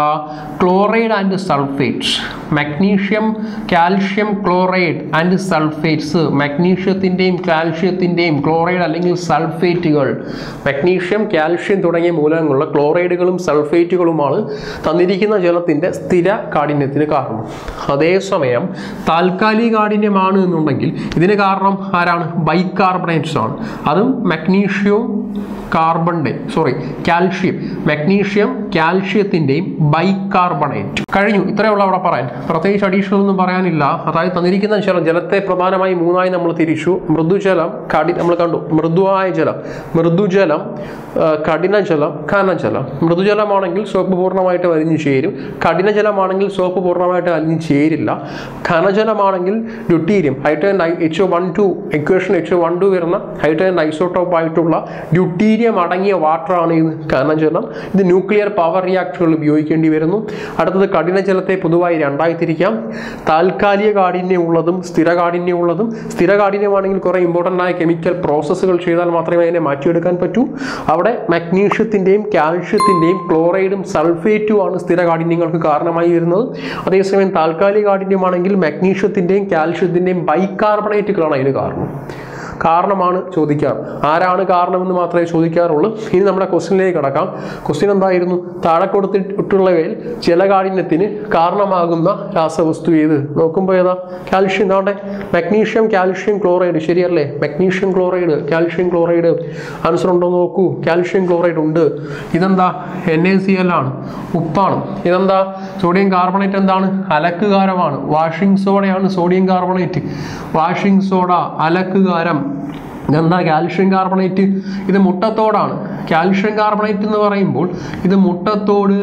chloride and sulphates magnesium calcium chloride and sulphates മഗ്നീഷ്യത്തിൻ്റെയും കാൽഷ്യത്തിൻ്റെയും ക്ലോറൈഡ് അല്ലെങ്കിൽ സൾഫേറ്റുകൾ മഗ്നീഷ്യം കാൽഷ്യം തുടങ്ങിയ മൂലകങ്ങളുള്ള ക്ലോറൈഡുകളും സൾഫേറ്റുകളുമാണ് തന്നിരിക്കുന്ന ജലത്തിൻ്റെ സ്ഥിര കാഠിന്യത്തിന് കാരണം അതേസമയം താൽക്കാലിക കാഠിന്യമാണ് എന്നുണ്ടെങ്കിൽ ഇതിന് കാരണം ആരാണ് ബൈകാർബണേറ്റ്സ് ആണ് അതും മഗ്നീഷ്യവും കാർബണിന്റെ സോറി കാൽഷ്യം മഗ്നീഷ്യം കാൽഷ്യത്തിന്റെയും ബൈകാർബണേറ്റ് കഴിഞ്ഞു ഇത്രയുള്ള അവിടെ പറയാൻ പ്രത്യേകിച്ച് അഡീഷണൽ ഒന്നും പറയാനില്ല അതായത് തന്നിരിക്കുന്ന ജലം ജലത്തെ പ്രധാനമായി മൂന്നായി നമ്മൾ തിരിച്ചു മൃദുജലം കടി നമ്മൾ കണ്ടു മൃദുവായ ജലം മൃദുജലം ആ, കഠിനജലം ഘനജലം മൃദുജലമാണെങ്കിൽ സോപ്പ് പൂർണ്ണമായിട്ട് വലിഞ്ഞു ചേരും കഠിനജലമാണെങ്കിൽ സോപ്പ് പൂർണ്ണമായിട്ട് വലിഞ്ഞു ചേരില്ല ഘനജലമാണെങ്കിൽ deuterium hydrogen H one two equation H one two വരുന്ന ഹൈഡ്രജൻ ഐസോട്ടോപ്പ് ആയിട്ടുള്ള ഡ്യൂട്ടീരിയം അടങ്ങിയ വാട്ടറാണ് ഇത് ഘനജലം ഇത് ന്യൂക്ലിയർ പവർ റിയാക്ടറുകൾ ഉപയോഗിക്കേണ്ടി വരുന്നു അടുത്തത് കഠിനജലത്തെ പൊതുവായി രണ്ടായി തിരിക്കാം താൽക്കാലിക കാഠിന്യമുള്ളതും സ്ഥിര കാഠിന്യമുള്ളതും സ്ഥിര കാഠിന്യമാണെങ്കിൽ കുറേ ഇമ്പോർട്ടൻ്റ് ആയ കെമിക്കൽ പ്രോസസ്സുകൾ ചെയ്താൽ മാത്രമേ അതിനെ മാറ്റിയെടുക്കാൻ പറ്റൂ അവിടെ മഗ്നീഷ്യത്തിൻ്റെയും കാൽഷ്യത്തിൻ്റെയും ക്ലോറൈഡും സൾഫേറ്റും ആണ് സ്ഥിര കാഠിന്യങ്ങൾക്ക് കാരണമായി വരുന്നത് അതേസമയം താൽക്കാലിക കാഠിന്യമാണെങ്കിൽ മഗ്നീഷ്യത്തിൻ്റെയും കാൽഷ്യത്തിൻ്റെയും ബൈകാർബണേറ്റുകളാണ് അതിന് കാരണം കാരണമാണ് ചോദിക്കാറ് ആരാണ് കാരണമെന്ന് മാത്രമേ ചോദിക്കാറുള്ളൂ ഇനി നമ്മുടെ ക്വസ്റ്റ്യനിലേക്ക് കടക്കാം ക്വസ്റ്റ്യൻ എന്തായിരുന്നു താഴെ കൊടുത്തിട്ടുള്ളവയിൽ ജലകാഠിന്യത്തിന് കാരണമാകുന്ന രാസവസ്തു ഏത് നോക്കുമ്പോൾ ഏതാ കാൽഷ്യം താണ്ടെ മഗ്നീഷ്യം കാൽഷ്യം ക്ലോറൈഡ് ശരിയല്ലേ magnesium chloride calcium chloride answer ഉണ്ടോ എന്ന് നോക്കൂ കാൽഷ്യം ക്ലോറൈഡ് ഉണ്ട് ഇതെന്താ എൻ എ സി എൽ ആണ് ഉപ്പാണ് ഇതെന്താ സോഡിയം കാർബണേറ്റ് എന്താണ് അലക്കുകാരമാണ് വാഷിംഗ് സോഡയാണ് സോഡിയം കാർബണേറ്റ് വാഷിംഗ് സോഡ അലക്കുകാരം ഇതെന്താ കാൽഷ്യം കാർബണേറ്റ് ഇത് മുട്ടത്തോടാണ് കാൽഷ്യം കാർബണേറ്റ് എന്ന് പറയുമ്പോൾ ഇത് മുട്ടത്തോട്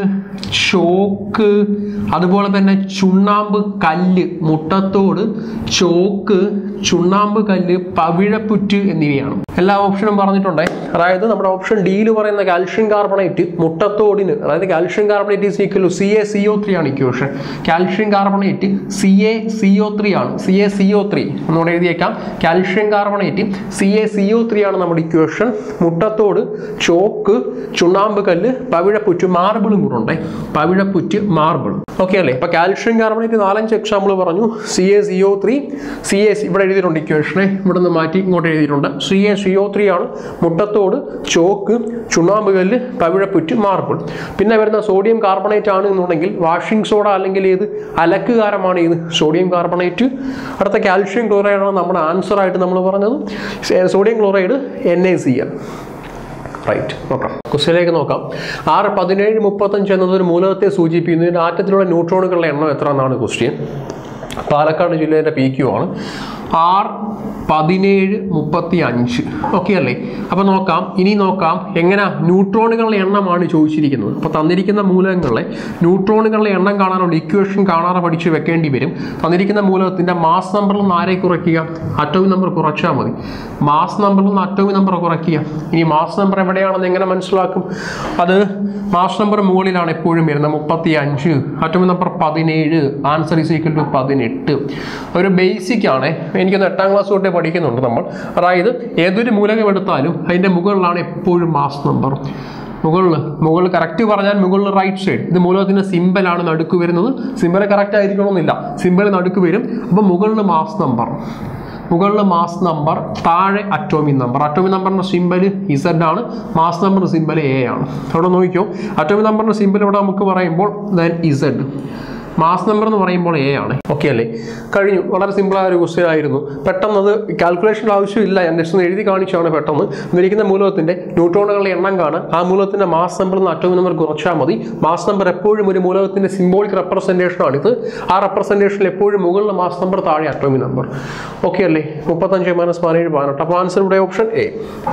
ചോക്ക് അതുപോലെ തന്നെ ചുണ്ണാമ്പ് കല്ല് മുട്ടത്തോട് ചോക്ക് ചുണ്ണാമ്പ് കല്ല് പവിഴപ്പുറ്റ് എന്നിവയാണ് എല്ലാ ഓപ്ഷനും പറഞ്ഞിട്ടുണ്ടേ അതായത് നമ്മുടെ ഓപ്ഷൻ ഡിയിൽ പറയുന്ന കാൽഷ്യം കാർബണേറ്റ് മുട്ടത്തോടിന് അതായത് calcium carbonate is equal to C A C O three ആണ് equation calcium carbonate C A C O three ആണ് C A C O three എന്നോട് എഴുതിയേക്കാം calcium carbonate C A C O three ആണ് നമ്മുടെ ഇക്വേഷൻ മുട്ടത്തോട് ചോക്ക് ചുണ്ണാമ്പ് കല്ല് പവിഴപ്പുറ്റ് മാർബിളും കൂടെ ഉണ്ടേ പവിഴപ്പുറ്റ് മാർബിൾ ഓക്കെ അല്ലേ ഇപ്പൊ കാൽഷ്യം കാർബണേറ്റ് നാലഞ്ച് എക്സാമ്പിൾ പറഞ്ഞു C A C O three C A ഇവിടെ എഴുതിയിട്ടുണ്ട് ഇക്വേഷനെ ഇവിടെ നിന്ന് മാറ്റി ഇങ്ങോട്ട് എഴുതിയിട്ടുണ്ട് C A C O three ആണ് മുട്ടത്തോട് ചോക്ക് ചുണ്ണാമ്പ് കല്ല് പവിഴപ്പുറ്റ് മാർബിൾ പിന്നെ വരുന്ന സോഡിയം കാർബണേറ്റ് ആണ് എന്നുണ്ടെങ്കിൽ വാഷിംഗ് സോഡ അല്ലെങ്കിൽ ഏത് അലക്കുകാരമാണ് ഏത് സോഡിയം കാർബണേറ്റ് അടുത്ത കാൽഷ്യം ക്ലോറൈഡ് ആണ് നമ്മുടെ ആൻസർ ആയിട്ട് നമ്മൾ പറഞ്ഞത് sodium chloride N A C L right നോക്കാം ക്വസ്റ്റ്യനിലേക്ക് നോക്കാം ആറ് പതിനേഴ് മുപ്പത്തഞ്ച് എന്നത് ഒരു മൂലകത്തെ സൂചിപ്പിക്കുന്നു ഇതിൻ്റെ ആറ്റത്തിലുള്ള ന്യൂട്രോണുകളുടെ എണ്ണം എത്ര എന്നാണ് ക്വസ്റ്റ്യൻ പാലക്കാട് ജില്ലയുടെ പി ക്യു ആണ് ആർ പതിനേഴ് മുപ്പത്തി അഞ്ച് ഓക്കെ അല്ലേ അപ്പോൾ നോക്കാം ഇനി നോക്കാം എങ്ങനെ ന്യൂട്രോണുകളുടെ എണ്ണമാണ് ചോദിച്ചിരിക്കുന്നത് അപ്പോൾ തന്നിരിക്കുന്ന മൂലകങ്ങളെ ന്യൂട്രോണുകളുടെ എണ്ണം കാണാനുള്ള ഇക്വേഷൻ കാണാതെ പഠിച്ച് വെക്കേണ്ടി വരും തന്നിരിക്കുന്ന മൂലകത്തിൻ്റെ മാസ് നമ്പറിൽ നിന്ന് ആരെ കുറയ്ക്കുക അറ്റോമിക് നമ്പർ കുറച്ചാൽ മതി മാസ് നമ്പറിൽ നിന്ന് അറ്റോമിക് നമ്പർ കുറയ്ക്കുക ഇനി മാസ് നമ്പർ എവിടെയാണെന്ന് എങ്ങനെ മനസ്സിലാക്കും അത് മാസ് നമ്പർ മുകളിലാണ് എപ്പോഴും വരുന്നത് മുപ്പത്തി അഞ്ച് അറ്റോമിക് നമ്പർ പതിനേഴ് ആൻസർ ഈസ് ഈക്വൽ ടു പതിനെട്ട് ഒരു ബേസിക് ആണ് എനിക്കൊന്ന് എട്ടാം ക്ലാസ് തൊട്ടേ പഠിക്കുന്നുണ്ട് നമ്മൾ അതായത് ഏതൊരു മൂലകം എടുത്താലും അതിൻ്റെ മുകളിലാണ് എപ്പോഴും മാസ് നമ്പർ മുകളിൽ മുകളിൽ കറക്റ്റ് പറഞ്ഞാൽ മുകളിൽ റൈറ്റ് സൈഡ് ഇത് മൂലകത്തിൻ്റെ സിമ്പലാണ് നടുക്ക് വരുന്നത് സിമ്പൽ കറക്റ്റ് ആയിരിക്കണമെന്നില്ല സിമ്പൽ നടുക്ക് വരും അപ്പോൾ മുകളിൽ മാസ് നമ്പർ മുകളിൽ മാസ് നമ്പർ താഴെ അറ്റോമിക് നമ്പർ അറ്റോമിക് നമ്പറിൻ്റെ സിമ്പൽ ഇസഡ് ആണ് മാസ് നമ്പറിൻ്റെ സിമ്പൽ എ ആണ് അവിടെ നോക്കിക്കോ അറ്റോമിക് നമ്പറിൻ്റെ സിമ്പൽ ഇവിടെ നമുക്ക് പറയുമ്പോൾ ദെൻ ഇസഡ് മാസ് നമ്പർ എന്ന് പറയുമ്പോൾ എ ആണ് ഓക്കെ അല്ലേ കഴിഞ്ഞു വളരെ സിമ്പിളായ ഒരു ക്വസ്റ്റ്യൻ ആയിരുന്നു പെട്ടെന്ന് അത് കാൽക്കുലേഷൻ്റെ ആവശ്യമില്ല ഞാൻ ജസ്റ്റ് ഒന്ന് എഴുതി കാണിച്ചാണ് പെട്ടെന്ന് ഇരിക്കുന്ന മൂലകത്തിൻ്റെ ന്യൂട്രോണുകളുടെ എണ്ണം കാണാൻ ആ മൂലകത്തിൻ്റെ മാസ് നമ്പർ നിന്ന് അറ്റോമിക് നമ്പർ കുറച്ചാൽ മതി മാസ് നമ്പർ എപ്പോഴും ഒരു മൂലകത്തിൻ്റെ സിംബോളിക് റെപ്രസെൻറ്റേഷൻ ആണിത് ആ റെപ്രസെൻറ്റേഷനിൽ എപ്പോഴും മുകളിൽ മാസ് നമ്പർ താഴെ അറ്റോമിക് നമ്പർ ഓക്കെ അല്ലേ മുപ്പത്തഞ്ച് മൈനസ് പതിനേഴ് പതിനെട്ട് അപ്പോൾ ആൻസർ ഇവിടെ ഓപ്ഷൻ എ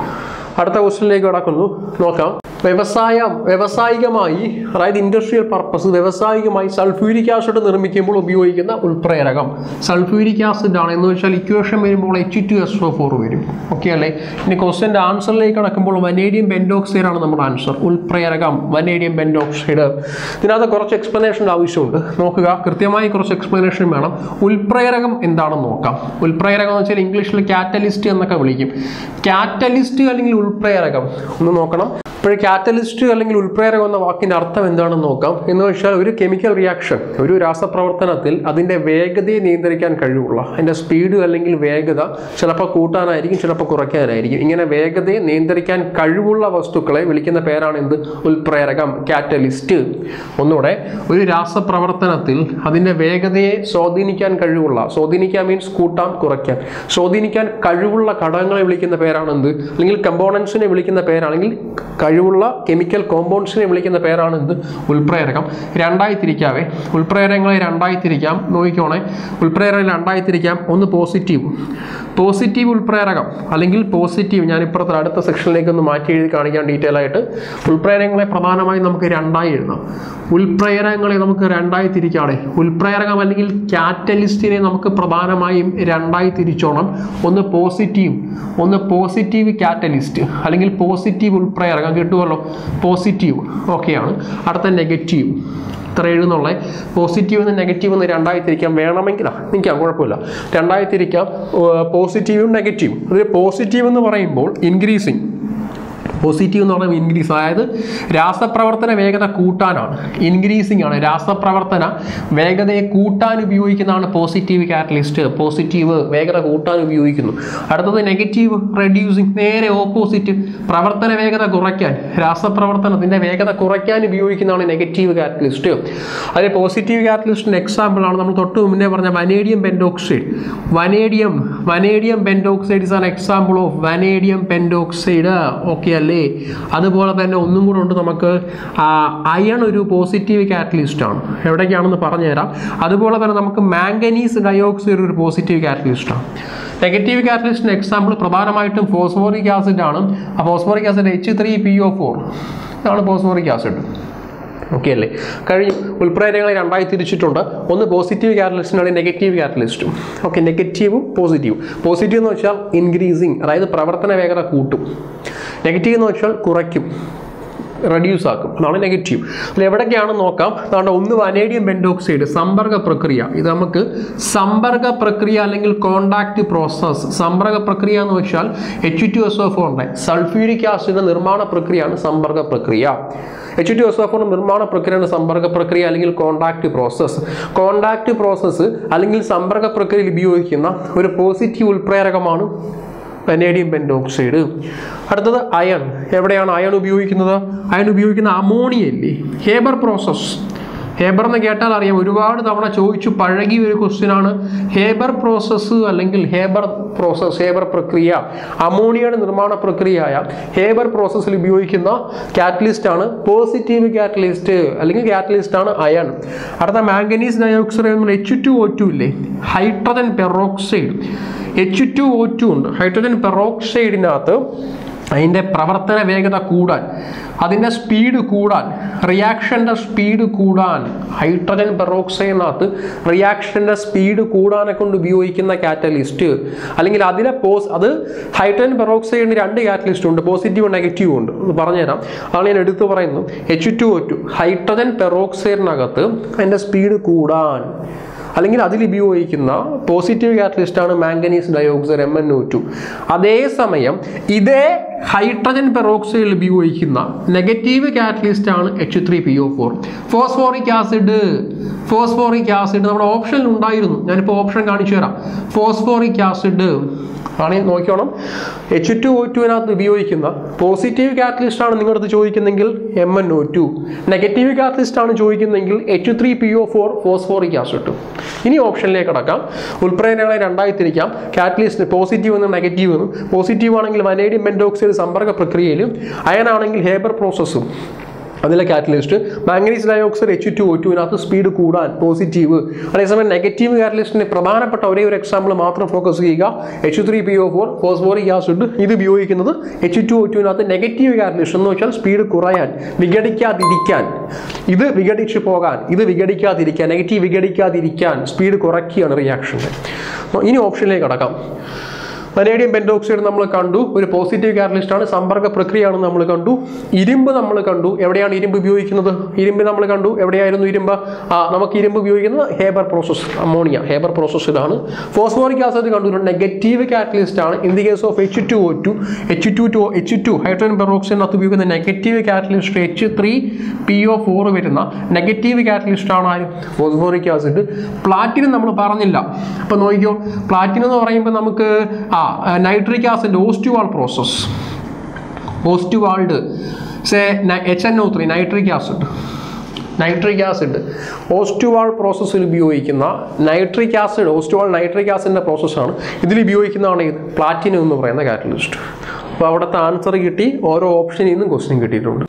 അടുത്ത ക്വസ്റ്റ്യനിലേക്ക് കടക്കുന്നു നോക്കാം വ്യവസായം വ്യവസായികമായി അതായത് ഇൻഡസ്ട്രിയൽ പർപ്പസ് വ്യവസായികമായി സൾഫ്യൂരിക് ആസിഡ് നിർമ്മിക്കുമ്പോൾ ഉപയോഗിക്കുന്ന ഉൾപ്രേരകം സൾഫ്യൂരിക് ആസിഡ് ആണ് എന്ന് വെച്ചാൽ ഇക്വേഷൻ വരുമ്പോൾ H two S O four വരും ഓക്കെ അല്ലേ ഇനി ക്വസ്റ്റ്യൻ്റെ ആൻസറിലേക്ക് കടക്കുമ്പോൾ വനേഡിയം ബെൻഡോക്സൈഡ് ആണ് നമ്മുടെ ആൻസർ ഉൾപ്രേരകം വനേഡിയം ബെൻഡോക്സൈഡ് ഇതിനകത്ത് കുറച്ച് എക്സ്പ്ലനേഷൻ ആവശ്യമുണ്ട് നോക്കുക കൃത്യമായി കുറച്ച് എക്സ്പ്ലനേഷൻ വേണം ഉൾപ്രേരകം എന്താണെന്ന് നോക്കാം ഉൾപ്രേരകം എന്ന് വെച്ചാൽ ഇംഗ്ലീഷിൽ കാറ്റലിസ്റ്റ് എന്നൊക്കെ വിളിക്കും കാറ്റലിസ്റ്റ് അല്ലെങ്കിൽ ഉൾപ്രേരകം ഒന്ന് നോക്കണം അപ്പോൾ കാറ്റലിസ്റ്റ് അല്ലെങ്കിൽ ഉൽപ്രേരകം എന്ന വാക്കിൻ്റെ അർത്ഥം എന്താണെന്ന് നോക്കാം എന്ന് വെച്ചാൽ ഒരു കെമിക്കൽ റിയാക്ഷൻ ഒരു രാസപ്രവർത്തനത്തിൽ അതിൻ്റെ വേഗതയെ നിയന്ത്രിക്കാൻ കഴിവുള്ള അതിൻ്റെ സ്പീഡ് അല്ലെങ്കിൽ വേഗത ചിലപ്പോൾ കൂട്ടാനായിരിക്കും ചിലപ്പോൾ കുറയ്ക്കാനായിരിക്കും ഇങ്ങനെ വേഗതയെ നിയന്ത്രിക്കാൻ കഴിവുള്ള വസ്തുക്കളെ വിളിക്കുന്ന പേരാണ് എന്ത് ഉൽപ്രേരകം കാറ്റലിസ്റ്റ് ഒന്നുകൂടെ ഒരു രാസപ്രവർത്തനത്തിൽ അതിൻ്റെ വേഗതയെ സ്വാധീനിക്കാൻ കഴിവുള്ള സ്വാധീനിക്കാൻ മീൻസ് കൂട്ടാം കുറയ്ക്കാൻ സ്വാധീനിക്കാൻ കഴിവുള്ള ഘടകങ്ങളെ വിളിക്കുന്ന പേരാണ് എന്ത് അല്ലെങ്കിൽ കമ്പോണൻസിനെ വിളിക്കുന്ന പേരാണെങ്കിൽ കഴിവുള്ള കെമിക്കൽ കോമ്പൗണ്ട്സിനെ വിളിക്കുന്ന പേരാണ് എന്ത് ഉൽപ്രേരകം രണ്ടായി തിരിക്കാവേ ഉൽപ്രേരകങ്ങളെ രണ്ടായി തിരിക്കാം നോക്കിക്കോണേ ഉൽപ്രേരകം രണ്ടായി തിരിക്കാം ഒന്ന് പോസിറ്റീവ് പോസിറ്റീവ് ഉൽപ്രേരകം അല്ലെങ്കിൽ പോസിറ്റീവ് ഞാൻ ഇപ്പുറത്തെ അടുത്ത സെക്ഷനിലേക്ക് ഒന്ന് മാറ്റി എഴുതി കാണിക്കാൻ ഡീറ്റെയിൽ ആയിട്ട് ഉൽപ്രേരകങ്ങളെ പ്രധാനമായും നമുക്ക് രണ്ടായി എഴുതാം ഉൽപ്രേരകങ്ങളെ നമുക്ക് രണ്ടായി തിരിക്കാടെ ഉൽപ്രേരകം അല്ലെങ്കിൽ കാറ്റലിസ്റ്റിനെ നമുക്ക് പ്രധാനമായും രണ്ടായി തിരിച്ചോണം ഒന്ന് പോസിറ്റീവ് ഒന്ന് പോസിറ്റീവ് കാറ്റലിസ്റ്റ് അല്ലെങ്കിൽ പോസിറ്റീവ് ഉൽപ്രേരകം കിട്ടുമല്ലോ പോസിറ്റീവ് ഓക്കെയാണ് അടുത്ത നെഗറ്റീവ് ഇത്ര എഴുതുന്നുള്ള പോസിറ്റീവ് എന്ന് നെഗറ്റീവ് എന്ന് രണ്ടായി തിരിക്കാം വേണമെങ്കിലാ നിൽക്കാം കുഴപ്പമില്ല രണ്ടായി തിരിക്കാം പോസിറ്റീവും നെഗറ്റീവും അതിൽ പോസിറ്റീവ് എന്ന് പറയുമ്പോൾ ഇൻക്രീസിങ് പോസിറ്റീവ് എന്ന് പറയുമ്പോൾ ഇൻക്രീസ് അതായത് രാസപ്രവർത്തന വേഗത കൂട്ടാനാണ് ഇൻക്രീസിങ് ആണ് രാസപ്രവർത്തന വേഗതയെ കൂട്ടാൻ ഉപയോഗിക്കുന്നതാണ് പോസിറ്റീവ് കാറ്റലിസ്റ്റ് പോസിറ്റീവ് വേഗത കൂട്ടാൻ ഉപയോഗിക്കുന്നു അടുത്തത് നെഗറ്റീവ് റെഡ്യൂസിങ് നേരെ ഓപ്പോസിറ്റ് പ്രവർത്തന വേഗത കുറയ്ക്കാൻ രാസപ്രവർത്തനത്തിൻ്റെ വേഗത കുറയ്ക്കാൻ ഉപയോഗിക്കുന്നതാണ് നെഗറ്റീവ് കാറ്റലിസ്റ്റ് അതിൽ പോസിറ്റീവ് കാറ്റലിസ്റ്റിൻ്റെ എക്സാമ്പിൾ ആണ് നമ്മൾ തൊട്ട് മുന്നേ പറഞ്ഞ vanadium pentoxide vanadium vanadium pentoxide is an example of vanadium pentoxide okay അല്ലേ അതുപോലെ തന്നെ ഒന്നും കൂടെ ഉണ്ട് നമുക്ക് അയൺ ഒരു പോസിറ്റീവ് കാറ്റലിസ്റ്റ് ആണ് എവിടേക്കാണെന്ന് പറഞ്ഞുതരാം അതുപോലെ തന്നെ നമുക്ക് മാംഗനീസ് ഡയോക്സൈഡ് ഒരു പോസിറ്റീവ് കാറ്റലിസ്റ്റ് ആണ് നെഗറ്റീവ് കാറ്റലിസ്റ്റിന് എക്സാമ്പിൾ പ്രധാനമായിട്ടും ഫോസ്ഫോറിക് ആസിഡ് ആണ് ആ phosphoric acid H three P O four ഇതാണ് ഫോസ്ഫോറിക് ആസിഡ് ഓക്കെ അല്ലേ കഴിഞ്ഞു ഉൾപ്രേരകങ്ങളെ രണ്ടായി തിരിച്ചിട്ടുണ്ട് ഒന്ന് പോസിറ്റീവ് കാറ്റലിസ്റ്റിനാണ് നെഗറ്റീവ് കാറ്റലിസ്റ്റും ഓക്കെ നെഗറ്റീവും പോസിറ്റീവും പോസിറ്റീവ് എന്ന് വെച്ചാൽ ഇൻക്രീസിങ് അതായത് പ്രവർത്തന വേഗത കൂട്ടും നെഗറ്റീവ് എന്ന് വെച്ചാൽ കുറയ്ക്കും റെഡ്യൂസ് ആക്കും അതാണ് നെഗറ്റീവ് അതിൽ എവിടേക്കാണെന്ന് നോക്കാം അതാണ് ഒന്ന് വനേഡിയം പെൻഡോക്സൈഡ് സമ്പർക്ക പ്രക്രിയ ഇത് നമുക്ക് സമ്പർക്ക പ്രക്രിയ അല്ലെങ്കിൽ കോണ്ടാക്ട് പ്രോസസ് സമ്പർക്ക പ്രക്രിയ എന്ന് വെച്ചാൽ എച്ച് ടു എസ് ഒ ഫോറിൻ്റെ സൾഫ്യൂരിക് ആസിഡിൻ്റെ നിർമ്മാണ പ്രക്രിയയാണ് സമ്പർക്ക പ്രക്രിയ എച്ച് ടു എസ് എഫ് നിർമ്മാണ പ്രക്രിയയാണ് സമ്പർക്ക പ്രക്രിയ അല്ലെങ്കിൽ കോണ്ടാക്ട് പ്രോസസ്സ് കോണ്ടാക്ട് പ്രോസസ്സ് അല്ലെങ്കിൽ സമ്പർക്ക പ്രക്രിയയിൽ ഉപയോഗിക്കുന്ന ഒരു പോസിറ്റീവ് ഉൽപ്രേരകമാണ് വനേഡിയം പെൻഡോക്സൈഡ് അടുത്തത് അയൺ എവിടെയാണ് അയൺ ഉപയോഗിക്കുന്നത് അയൺ ഉപയോഗിക്കുന്ന അമോണിയ ഇല്ലേ ഹേബർ പ്രോസസ്സ് ഹേബർ എന്ന് കേട്ടാൽ അറിയാം ഒരുപാട് തവണ ചോദിച്ചു പഴകിയ ഒരു ക്വസ്റ്റ്യൻ ആണ് ഹേബർ പ്രോസസ്സ് അല്ലെങ്കിൽ ഹേബർ പ്രോസസ്സ് ഹേബർ പ്രക്രിയ അമോണിയയുടെ നിർമ്മാണ പ്രക്രിയയായ ഹേബർ പ്രോസസ്സിൽ ഉപയോഗിക്കുന്ന കാറ്റലിസ്റ്റ് ആണ് പോസിറ്റീവ് കാറ്റലിസ്റ്റ് അല്ലെങ്കിൽ കാറ്റലിസ്റ്റ് ആണ് അയൺ അടുത്ത manganese dioxide H two O two ഇല്ലേ hydrogen peroxide H two O two ഉണ്ട് ഹൈഡ്രജൻ പെറോക്സൈഡിനകത്ത് അതിൻ്റെ പ്രവർത്തന വേഗത കൂടാൻ അതിൻ്റെ സ്പീഡ് കൂടാൻ റിയാക്ഷൻ്റെ സ്പീഡ് കൂടാൻ ഹൈഡ്രജൻ പെറോക്സൈഡിനകത്ത് റിയാക്ഷൻ്റെ സ്പീഡ് കൂടാനെ കൊണ്ട് ഉപയോഗിക്കുന്ന കാറ്റലിസ്റ്റ് അല്ലെങ്കിൽ അതിലെ പോസ് അത് ഹൈഡ്രജൻ പെറോക്സൈഡിന് രണ്ട് കാറ്റലിസ്റ്റ് ഉണ്ട് പോസിറ്റീവ് നെഗറ്റീവ് ഉണ്ട് അത് പറഞ്ഞുതരാം അതാണ് ഞാൻ എടുത്തു പറയുന്നത് H two O two hydrogen പെറോക്സൈഡിനകത്ത് അതിൻ്റെ സ്പീഡ് കൂടാൻ അല്ലെങ്കിൽ അതിൽ ഉപയോഗിക്കുന്ന പോസിറ്റീവ് കാറ്റലിസ്റ്റ് ആണ് manganese dioxide M N O two അതേസമയം ഇതേ ഹൈഡ്രജൻ പെറോക്സൈഡിൽ ഉപയോഗിക്കുന്ന നെഗറ്റീവ് കാറ്റലിസ്റ്റ് ആണ് H three P O four phosphoric acid phosphoric acid നമ്മുടെ ഓപ്ഷനിൽ ഉണ്ടായിരുന്നു ഞാനിപ്പോൾ ഓപ്ഷൻ കാണിച്ചു തരാം ഫോസ്ഫോറിക് ആസിഡ് ആണ് നോക്കിയോണം എച്ച് ടു ഒ ടുവിനകത്ത് ഉപയോഗിക്കുന്ന പോസിറ്റീവ് കാറ്റലിസ്റ്റ് ആണ് നിങ്ങളടുത്ത് ചോദിക്കുന്നെങ്കിൽ M N O two negative catalyst ആണ് ചോദിക്കുന്നെങ്കിൽ H three P O four phosphoric acid ഇനി ഓപ്ഷനിലേക്ക് കടക്കാം ഉൾപ്രേരണകളെ രണ്ടായി തിരിക്കാം കാറ്റലിസ്റ്റ് പോസിറ്റീവ് എന്നും നെഗറ്റീവ് എന്നും പോസിറ്റീവ് ആണെങ്കിൽ വനേഡിയം പെൻഡോക്സൈഡ് സമ്പർക്ക പ്രക്രിയയിലും അയനാണെങ്കിൽ ഹേബർ പ്രോസസ്സും അതിലെ catalyst manganese dioxide H two O ടുവിനകത്ത് സ്പീഡ് കൂടാൻ പോസിറ്റീവ് അതേസമയം നെഗറ്റീവ് കാറ്റലിസ്റ്റിന്റെ പ്രധാനപ്പെട്ട ഒരേ ഒരു എക്സാമ്പിൾ മാത്രം ഫോക്കസ് ചെയ്യുക H three P O four phosphoric acid ഇത് ഉപയോഗിക്കുന്നത് എച്ച് ടു ഒ ടുവിനകത്ത് നെഗറ്റീവ് കാറ്റലിസ്റ്റ് എന്ന് വെച്ചാൽ സ്പീഡ് കുറയാൻ വിഘടിക്കാതിരിക്കാൻ ഇത് വിഘടിച്ചു പോകാൻ ഇത് വിഘടിക്കാതിരിക്കാൻ നെഗറ്റീവ് വിഘടിക്കാതിരിക്കാൻ സ്പീഡ് കുറയ്ക്കുകയാണ് റിയാക്ഷൻ്റെ ഇനി ഓപ്ഷനിലേക്ക് കടക്കാം വനേഡിയം പെൻഡോക്സൈഡ് നമ്മൾ കണ്ടു ഒരു പോസിറ്റീവ് കാറ്റലിസ്റ്റ് ആണ് സമ്പർക്ക പ്രക്രിയയാണെന്ന് നമ്മൾ കണ്ടു ഇരുമ്പ് നമ്മൾ കണ്ടു എവിടെയാണ് ഇരുമ്പ് ഉപയോഗിക്കുന്നത് ഇരുമ്പ് നമ്മൾ കണ്ടു എവിടെയായിരുന്നു ഇരുമ്പ് ആ നമുക്ക് ഇരുമ്പ് ഉപയോഗിക്കുന്നത് ഹേബർ പ്രോസസ് അമോണിയ ഹേബർ പ്രോസസ്സിലാണ് ഫോസ്ഫോറിക് ആസിഡ് കണ്ടു ഒരു നെഗറ്റീവ് കാറ്റലിസ്റ്റ് ആണ് in the case of H two O two H two two H two hydrogen പെറോക്സൈഡിനകത്ത് ഉപയോഗിക്കുന്ന negative catalyst H three P O four വരുന്ന നെഗറ്റീവ് കാറ്റലിസ്റ്റ് ആണ് ആര് ഫോസ്ഫോറിക് ആസിഡ് പ്ലാറ്റിനം നമ്മൾ പറഞ്ഞില്ല അപ്പോൾ നോക്കിക്കോ പ്ലാറ്റിനം എന്ന് പറയുമ്പോൾ നമുക്ക് ആ nitric acid Ostwald process Ostwald say H N O three nitric acid nitric acid Ostwald പ്രോസസ്സിൽ ഉപയോഗിക്കുന്ന നൈട്രിക് ആസിഡ് ഓസ്റ്റുവാൾ നൈട്രിക് ആസിഡിൻ്റെ പ്രോസസ്സാണ് ഇതിൽ ഉപയോഗിക്കുന്നതാണ് ഇത് പ്ലാറ്റിനം എന്ന് പറയുന്ന കാറ്റലിസ്റ്റ് അപ്പോൾ അവിടുത്തെ ആൻസർ കിട്ടി ഓരോ ഓപ്ഷനിൽ നിന്നും ക്വസ്റ്റ്യൻ കിട്ടിയിട്ടുണ്ട്